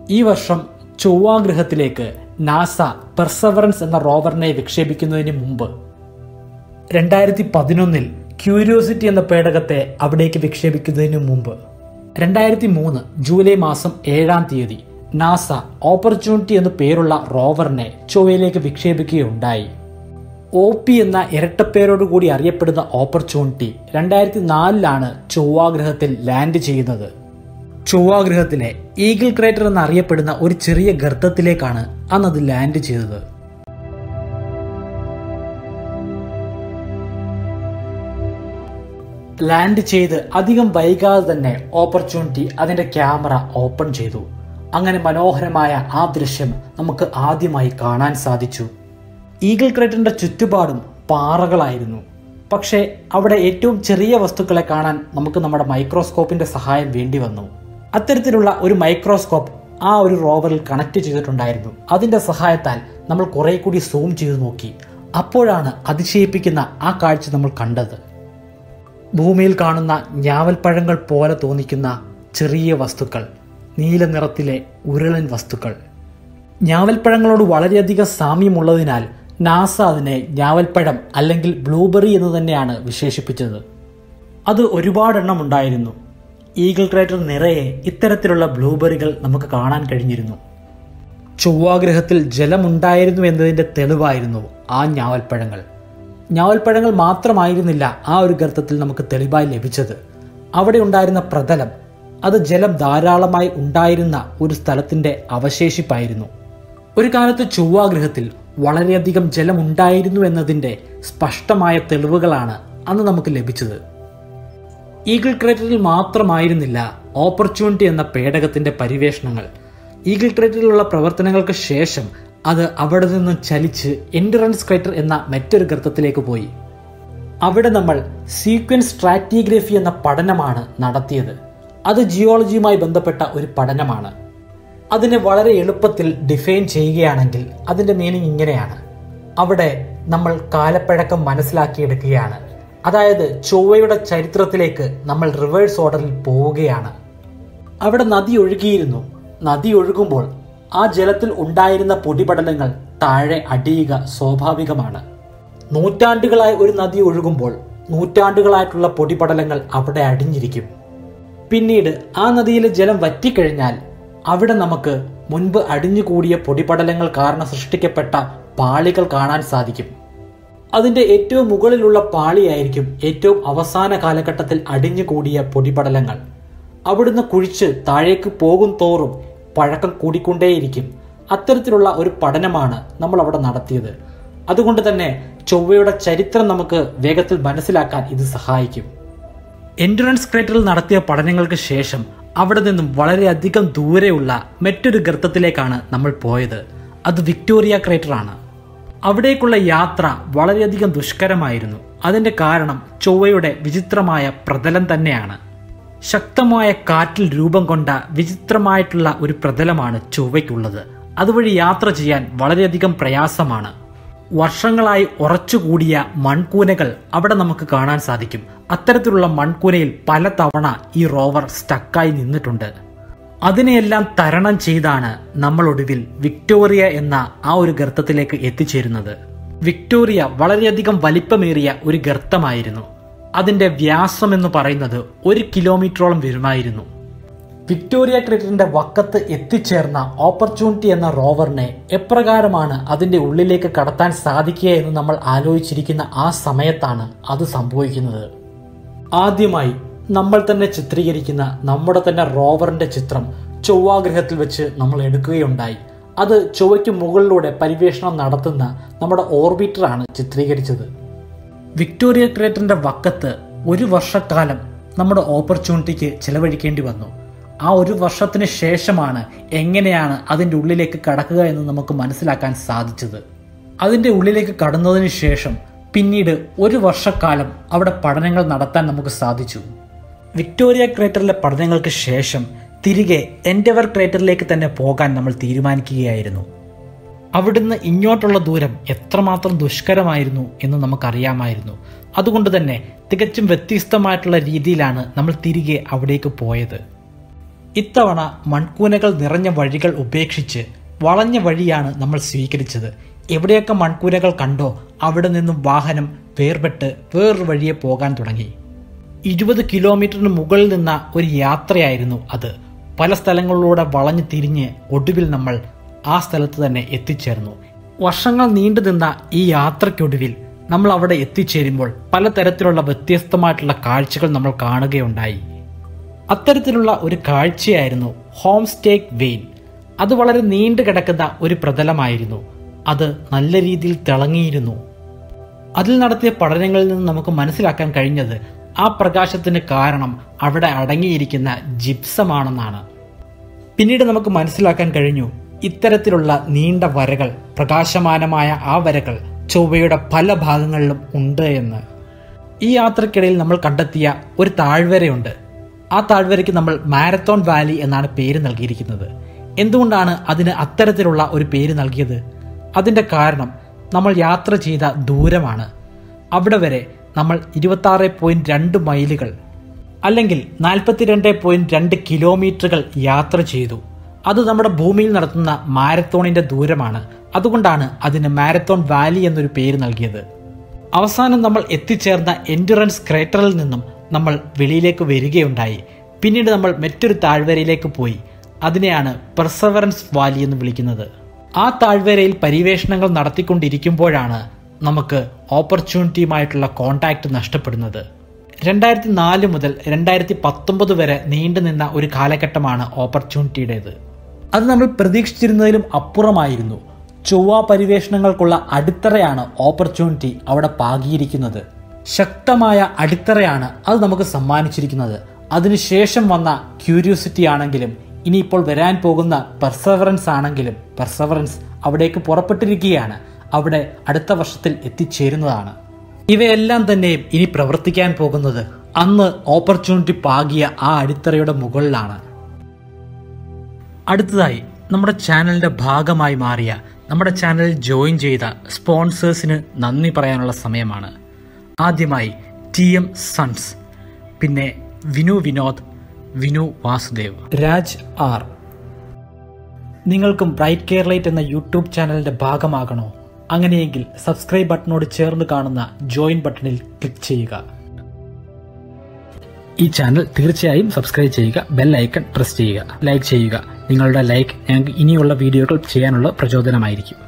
ഈ വർഷം ചൊവ്വാഗ്രഹത്തിലേക്ക് NASA perseverance എന്ന റോവറിനെ വിക്ഷേപിക്കുന്നതിന് മുമ്പ് രണ്ടായിരത്തി പതിനൊന്നിൽ ക്യൂരിയോസിറ്റി എന്ന പേടകത്തെ അവിടേക്ക് വിക്ഷേപിക്കുന്നതിന് മുമ്പ് രണ്ടായിരത്തി മൂന്ന് ജൂലൈ മാസം ഏഴാം തീയതി നാസ ഓപ്പർച്യൂണിറ്റി എന്നു പേരുള്ള റോവറിനെ ചൊവ്വയിലേക്ക് വിക്ഷേപിക്കുകയുണ്ടായി ഒ പി എന്ന ഇരട്ടപ്പേരോടുകൂടി അറിയപ്പെടുന്ന ഓപ്പർച്യൂണിറ്റി രണ്ടായിരത്തി നാലിലാണ് ചൊവ്വാഗ്രഹത്തിൽ ലാൻഡ് ചെയ്യുന്നത് ചൊവ്വാഗ്രഹത്തിലെ ഈഗിൾ ക്രേറ്റർ എന്നറിയപ്പെടുന്ന ഒരു ചെറിയ ഗർത്തത്തിലേക്കാണ് അന്ന് അത് ലാൻഡ് ചെയ്തത് ലാൻഡ് ചെയ്ത് അധികം വൈകാതെ തന്നെ ഓപ്പർച്യൂണിറ്റി അതിന്റെ ക്യാമറ ഓപ്പൺ ചെയ്തു അങ്ങനെ മനോഹരമായ ആ ദൃശ്യം നമുക്ക് ആദ്യമായി കാണാൻ സാധിച്ചു ഈഗിൾ ക്രേറ്ററിന്റെ ചുറ്റുപാടും പാറകളായിരുന്നു പക്ഷേ അവിടെ ഏറ്റവും ചെറിയ വസ്തുക്കളെ കാണാൻ നമുക്ക് നമ്മുടെ മൈക്രോസ്കോപ്പിന്റെ സഹായം വേണ്ടി വന്നു അത്തരത്തിലുള്ള ഒരു മൈക്രോസ്കോപ്പ് ആ ഒരു റോവറിൽ കണക്ട് ചെയ്തിട്ടുണ്ടായിരുന്നു അതിന്റെ സഹായത്താൽ നമ്മൾ കുറെ കൂടി സൂം ചെയ്തു നോക്കി അപ്പോഴാണ് അതിശയിപ്പിക്കുന്ന ആ കാഴ്ച നമ്മൾ കണ്ടത് ഭൂമിയിൽ കാണുന്ന ഞാവൽപ്പഴങ്ങൾ പോലെ തോന്നിക്കുന്ന ചെറിയ വസ്തുക്കൾ നീല നിറത്തിലെ ഉരുളൻ വസ്തുക്കൾ ഞാവൽപ്പഴങ്ങളോട് വളരെയധികം സാമ്യമുള്ളതിനാൽ നാസ അതിനെ ഞാവൽപ്പഴം അല്ലെങ്കിൽ ബ്ലൂബെറി എന്ന് തന്നെയാണ് വിശേഷിപ്പിച്ചത് അത് ഒരുപാടെണ്ണം ഉണ്ടായിരുന്നു ഈഗിൾ ക്രേറ്റർ നിറയെ ഇത്തരത്തിലുള്ള ബ്ലൂബെറികൾ നമുക്ക് കാണാൻ കഴിഞ്ഞിരുന്നു ചൊവ്വാഗ്രഹത്തിൽ ജലമുണ്ടായിരുന്നു എന്നതിന്റെ തെളിവായിരുന്നു ആ ഞാവൽപ്പഴങ്ങൾ ഞാവൽപ്പഴങ്ങൾ മാത്രമായിരുന്നില്ല ആ ഒരു ഗർത്തത്തിൽ നമുക്ക് തെളിവായി ലഭിച്ചത് അവിടെ ഉണ്ടായിരുന്ന പ്രതലം അത് ജലം ധാരാളമായി ഉണ്ടായിരുന്ന ഒരു സ്ഥലത്തിന്റെ അവശേഷിപ്പായിരുന്നു ഒരു കാലത്ത് ചൊവ്വാഗ്രഹത്തിൽ വളരെയധികം ജലം ഉണ്ടായിരുന്നു എന്നതിന്റെ സ്പഷ്ടമായ തെളിവുകളാണ് അന്ന് നമുക്ക് ലഭിച്ചത് ഈഗിൾ ക്രേറ്ററിൽ മാത്രമായിരുന്നില്ല ഓപ്പർച്യൂണിറ്റി എന്ന പേടകത്തിന്റെ പരിവേഷണങ്ങൾ ഈഗിൾ ക്രേറ്ററിലുള്ള പ്രവർത്തനങ്ങൾക്ക് ശേഷം അത് അവിടെ നിന്ന് ചലിച്ച് എൻഡുറൻസ് ക്രേറ്റർ എന്ന മറ്റൊരു ഗർത്തത്തിലേക്ക് പോയി അവിടെ നമ്മൾ സീക്വൻസ് സ്ട്രാറ്റിഗ്രഫി എന്ന പഠനമാണ് നടത്തിയത് അത് ജിയോളജിയുമായി ബന്ധപ്പെട്ട ഒരു പഠനമാണ് അതിനെ വളരെ എളുപ്പത്തിൽ ഡിഫൈൻ ചെയ്യുകയാണെങ്കിൽ അതിന്റെ മീനിങ് ഇങ്ങനെയാണ് അവിടെ നമ്മൾ കാലപ്പഴക്കം മനസ്സിലാക്കിയെടുക്കുകയാണ് അതായത് ചൊവ്വയുടെ ചരിത്രത്തിലേക്ക് നമ്മൾ റിവേഴ്സ് ഓർഡറിൽ പോവുകയാണ് അവിടെ നദി ഒഴുകിയിരുന്നു നദി ഒഴുകുമ്പോൾ ആ ജലത്തിൽ ഉണ്ടായിരുന്ന പൊടിപടലങ്ങൾ താഴെ അടിയുക സ്വാഭാവികമാണ് നൂറ്റാണ്ടുകളായി ഒരു നദി ഒഴുകുമ്പോൾ നൂറ്റാണ്ടുകളായിട്ടുള്ള പൊടിപടലങ്ങൾ അവിടെ അടിഞ്ഞിരിക്കും പിന്നീട് ആ നദിയിലെ ജലം വറ്റിക്കഴിഞ്ഞാൽ അവിടെ നമുക്ക് മുൻപ് അടിഞ്ഞുകൂടിയ പൊടിപടലങ്ങൾ കാരണം സൃഷ്ടിക്കപ്പെട്ട പാളികൾ കാണാൻ സാധിക്കും അതിന്റെ ഏറ്റവും മുകളിലുള്ള പാളിയായിരിക്കും ഏറ്റവും അവസാന കാലഘട്ടത്തിൽ അടിഞ്ഞുകൂടിയ പൊടിപടലങ്ങൾ അവിടുന്ന് കുഴിച്ച് താഴേക്ക് പോകും തോറും പഴക്കം കൂടിക്കൊണ്ടേയിരിക്കും അത്തരത്തിലുള്ള ഒരു പഠനമാണ് നമ്മൾ അവിടെ നടത്തിയത് അതുകൊണ്ട് തന്നെ ചൊവ്വയുടെ ചരിത്രം നമുക്ക് വേഗത്തിൽ മനസ്സിലാക്കാൻ ഇത് സഹായിക്കും എൻഡുറൻസ് ക്രേറ്ററിൽ നടത്തിയ പഠനങ്ങൾക്ക് ശേഷം അവിടെ നിന്നും വളരെയധികം ദൂരെയുള്ള മറ്റൊരു ഗർത്തത്തിലേക്കാണ് നമ്മൾ പോയത് അത് വിക്ടോറിയ ക്രേറ്റർ ആണ് അവിടേക്കുള്ള യാത്ര വളരെയധികം ദുഷ്കരമായിരുന്നു അതിന്റെ കാരണം ചൊവ്വയുടെ വിചിത്രമായ പ്രതലം തന്നെയാണ് ശക്തമായ കാറ്റിൽ രൂപം കൊണ്ട വിചിത്രമായിട്ടുള്ള ഒരു പ്രതലമാണ് ചൊവ്വയ്ക്കുള്ളത് അതുവഴി യാത്ര ചെയ്യാൻ വളരെയധികം പ്രയാസമാണ് വർഷങ്ങളായി ഉറച്ചുകൂടിയ മൺകൂനകൾ അവിടെ നമുക്ക് കാണാൻ സാധിക്കും അത്തരത്തിലുള്ള മൺകൂനയിൽ പല തവണ ഈ റോവർ സ്റ്റക്കായി നിന്നിട്ടുണ്ട് അതിനെയെല്ലാം തരണം ചെയ്താണ് നമ്മൾ ഒടുവിൽ വിക്ടോറിയ എന്ന ആ ഒരു ഗർത്തത്തിലേക്ക് എത്തിച്ചേരുന്നത് വിക്ടോറിയ വളരെയധികം വലിപ്പമേറിയ ഒരു ഗർത്തമായിരുന്നു അതിന്റെ വ്യാസം എന്ന് പറയുന്നത് ഒരു കിലോമീറ്ററോളം വരുമായിരുന്നു വിക്ടോറിയ ക്രേറ്ററിന്റെ വക്കത്ത് എത്തിച്ചേർന്ന ഓപ്പർച്യൂണിറ്റി എന്ന റോവറിനെ എപ്രകാരമാണ് അതിന്റെ ഉള്ളിലേക്ക് കടത്താൻ സാധിക്കുക എന്ന് നമ്മൾ ആലോചിച്ചിരിക്കുന്ന ആ സമയത്താണ് അത് സംഭവിക്കുന്നത് ആദ്യമായി നമ്മൾ തന്നെ ചിത്രീകരിക്കുന്ന നമ്മുടെ തന്നെ റോവറിന്റെ ചിത്രം ചൊവ്വാഗ്രഹത്തിൽ വെച്ച് നമ്മൾ എടുക്കുകയുണ്ടായി അത് ചൊവ്വയ്ക്ക് മുകളിലൂടെ പരിവേഷണം നടത്തുന്ന നമ്മുടെ ഓർബിറ്ററാണ് ചിത്രീകരിച്ചത് വിക്ടോറിയ ക്രേറ്ററിന്റെ വക്കത്ത് ഒരു വർഷക്കാലം നമ്മുടെ ഓപ്പർച്യൂണിറ്റിക്ക് ചിലവഴിക്കേണ്ടി വന്നു ആ ഒരു വർഷത്തിന് ശേഷമാണ് എങ്ങനെയാണ് അതിൻ്റെ ഉള്ളിലേക്ക് കടക്കുക എന്ന് നമുക്ക് മനസ്സിലാക്കാൻ സാധിച്ചത് അതിൻ്റെ ഉള്ളിലേക്ക് കടന്നതിന് ശേഷം പിന്നീട് ഒരു വർഷക്കാലം അവിടെ പഠനങ്ങൾ നടത്താൻ നമുക്ക് സാധിച്ചു വിക്ടോറിയ ക്രേറ്ററിലെ പഠനങ്ങൾക്ക് ശേഷം തിരികെ എൻഡവർ ക്രേറ്ററിലേക്ക് തന്നെ പോകാൻ നമ്മൾ തീരുമാനിക്കുകയായിരുന്നു അവിടുന്ന് ഇങ്ങോട്ടുള്ള ദൂരം എത്രമാത്രം ദുഷ്കരമായിരുന്നു എന്ന് നമുക്കറിയാമായിരുന്നു അതുകൊണ്ട് തന്നെ തികച്ചും വ്യത്യസ്തമായിട്ടുള്ള രീതിയിലാണ് നമ്മൾ തിരികെ അവിടേക്ക് പോയത് ഇത്തവണ മൺകൂനകൾ നിറഞ്ഞ വഴികൾ ഉപേക്ഷിച്ച് വളഞ്ഞ വഴിയാണ് നമ്മൾ സ്വീകരിച്ചത് എവിടെയൊക്കെ മൺകൂനകൾ കണ്ടോ അവിടെ നിന്നും വാഹനം വേർപെട്ട് വേറൊരു വഴിയെ പോകാൻ തുടങ്ങി ഇരുപത് കിലോമീറ്ററിന് മുകളിൽ നിന്ന ഒരു യാത്രയായിരുന്നു അത് പല സ്ഥലങ്ങളിലൂടെ വളഞ്ഞു തിരിഞ്ഞ് ഒടുവിൽ നമ്മൾ ആ സ്ഥലത്ത് തന്നെ എത്തിച്ചേർന്നു വർഷങ്ങൾ നീണ്ടു നിന്ന ഈ യാത്രയ്ക്കൊടുവിൽ നമ്മൾ അവിടെ എത്തിച്ചേരുമ്പോൾ പലതരത്തിലുള്ള വ്യത്യസ്തമായിട്ടുള്ള കാഴ്ചകൾ നമ്മൾ കാണുകയുണ്ടായി അത്തരത്തിലുള്ള ഒരു കാഴ്ചയായിരുന്നു ഹോം സ്റ്റേക്ക് വെയിൻ അത് വളരെ നീണ്ടു കിടക്കുന്ന ഒരു പ്രതലമായിരുന്നു അത് നല്ല രീതിയിൽ തിളങ്ങിയിരുന്നു അതിൽ നടത്തിയ പഠനങ്ങളിൽ നിന്ന് നമുക്ക് മനസ്സിലാക്കാൻ കഴിഞ്ഞത് ആ പ്രകാശത്തിന് കാരണം അവിടെ അടങ്ങിയിരിക്കുന്ന ജിപ്സമാണെന്നാണ് പിന്നീട് നമുക്ക് മനസ്സിലാക്കാൻ കഴിഞ്ഞു ഇത്തരത്തിലുള്ള നീണ്ട വരകൾ പ്രകാശമാനമായ ആ വരകൾ ചൊവ്വയുടെ പല ഭാഗങ്ങളിലും ഉണ്ട് എന്ന് ഈ യാത്രക്കിടയിൽ നമ്മൾ കണ്ടെത്തിയ ഒരു താഴ്വരയുണ്ട് ആ താഴ്വരയ്ക്ക് നമ്മൾ മാരത്തോൺ വാലി എന്നാണ് പേര് നൽകിയിരിക്കുന്നത് എന്തുകൊണ്ടാണ് അതിന് അത്തരത്തിലുള്ള ഒരു പേര് നൽകിയത് അതിൻ്റെ കാരണം നമ്മൾ യാത്ര ചെയ്ത ദൂരമാണ് അവിടെ വരെ നമ്മൾ ഇരുപത്തി പോയിന്റ് രണ്ട് മൈലുകൾ അല്ലെങ്കിൽ നാൽപ്പത്തിരണ്ട് പോയിന്റ് രണ്ട് കിലോമീറ്ററുകൾ യാത്ര ചെയ്തു അത് നമ്മുടെ ഭൂമിയിൽ നടത്തുന്ന മാരത്തോണിന്റെ ദൂരമാണ് അതുകൊണ്ടാണ് അതിന് മാരത്തോൺ വാലി എന്നൊരു പേര് നൽകിയത് അവസാനം നമ്മൾ എത്തിച്ചേർന്ന എൻഡുറൻസ് ക്രേറ്ററിൽ നിന്നും നമ്മൾ വെളിയിലേക്ക് വരികയുണ്ടായി പിന്നീട് നമ്മൾ മറ്റൊരു താഴ്വരയിലേക്ക് പോയി അതിനെയാണ് പെർസവറൻസ് വാലി എന്ന് വിളിക്കുന്നത് ആ താഴ്വരയിൽ പര്യവേഷണങ്ങൾ നടത്തിക്കൊണ്ടിരിക്കുമ്പോഴാണ് നമുക്ക് ഓപ്പർച്യൂണിറ്റിയുമായിട്ടുള്ള കോണ്ടാക്ട് നഷ്ടപ്പെടുന്നത് രണ്ടായിരത്തി നാല് മുതൽ രണ്ടായിരത്തി പത്തൊമ്പത് വരെ നീണ്ടുനിന്ന ഒരു കാലഘട്ടമാണ് ഓപ്പർച്യൂണിറ്റിയുടേത് അത് നമ്മൾ പ്രതീക്ഷിച്ചിരുന്നതിലും അപ്പുറമായിരുന്നു ചൊവ്വ പരിവേഷണങ്ങൾക്കുള്ള അടിത്തറയാണ് ഓപ്പർച്യൂണിറ്റി അവിടെ പാകിയിരിക്കുന്നത് ശക്തമായ അടിത്തറയാണ് അത് നമുക്ക് സമ്മാനിച്ചിരിക്കുന്നത് അതിനുശേഷം വന്ന ക്യൂരിയോസിറ്റി ആണെങ്കിലും ഇനിയിപ്പോൾ വരാൻ പോകുന്ന പെർസവറൻസ് ആണെങ്കിലും പെർസവറൻസ് അവിടേക്ക് പുറപ്പെട്ടിരിക്കുകയാണ് അവിടെ അടുത്ത വർഷത്തിൽ എത്തിച്ചേരുന്നതാണ് ഇവയെല്ലാം തന്നെയും ഇനി പ്രവർത്തിക്കാൻ പോകുന്നത് അന്ന് ഓപ്പർച്യൂണിറ്റി പാകിയ ആ അടിത്തറയുടെ മുകളിലാണ് അടുത്തതായി നമ്മുടെ ചാനലിന്റെ ഭാഗമായി മാറിയ നമ്മുടെ ചാനലിൽ ജോയിൻ ചെയ്ത സ്പോൺസേഴ്സിന് നന്ദി പറയാനുള്ള സമയമാണ് ആദ്യമായി ടി എം സൺസ് പിന്നെ വിനു വിനോദ് വിനു വാസുദേവ് രാജ് ആർ നിങ്ങൾക്കും ബ്രൈറ്റ് കെയർ ലൈറ്റ് എന്ന യൂട്യൂബ് ചാനലിന്റെ ഭാഗമാകണോ അങ്ങനെയെങ്കിൽ സബ്സ്ക്രൈബ് ബട്ടണോട് ചേർന്ന് കാണുന്ന ജോയിൻ ബട്ടണിൽ ക്ലിക്ക് ചെയ്യുക ഈ ചാനൽ തീർച്ചയായും സബ്സ്ക്രൈബ് ചെയ്യുക ബെൽ ഐക്കൺ പ്രസ് ചെയ്യുക ലൈക്ക് ചെയ്യുക നിങ്ങളുടെ ലൈക്ക് ഞങ്ങൾക്ക് ഇനിയുള്ള വീഡിയോകൾ ചെയ്യാനുള്ള പ്രചോദനമായിരിക്കും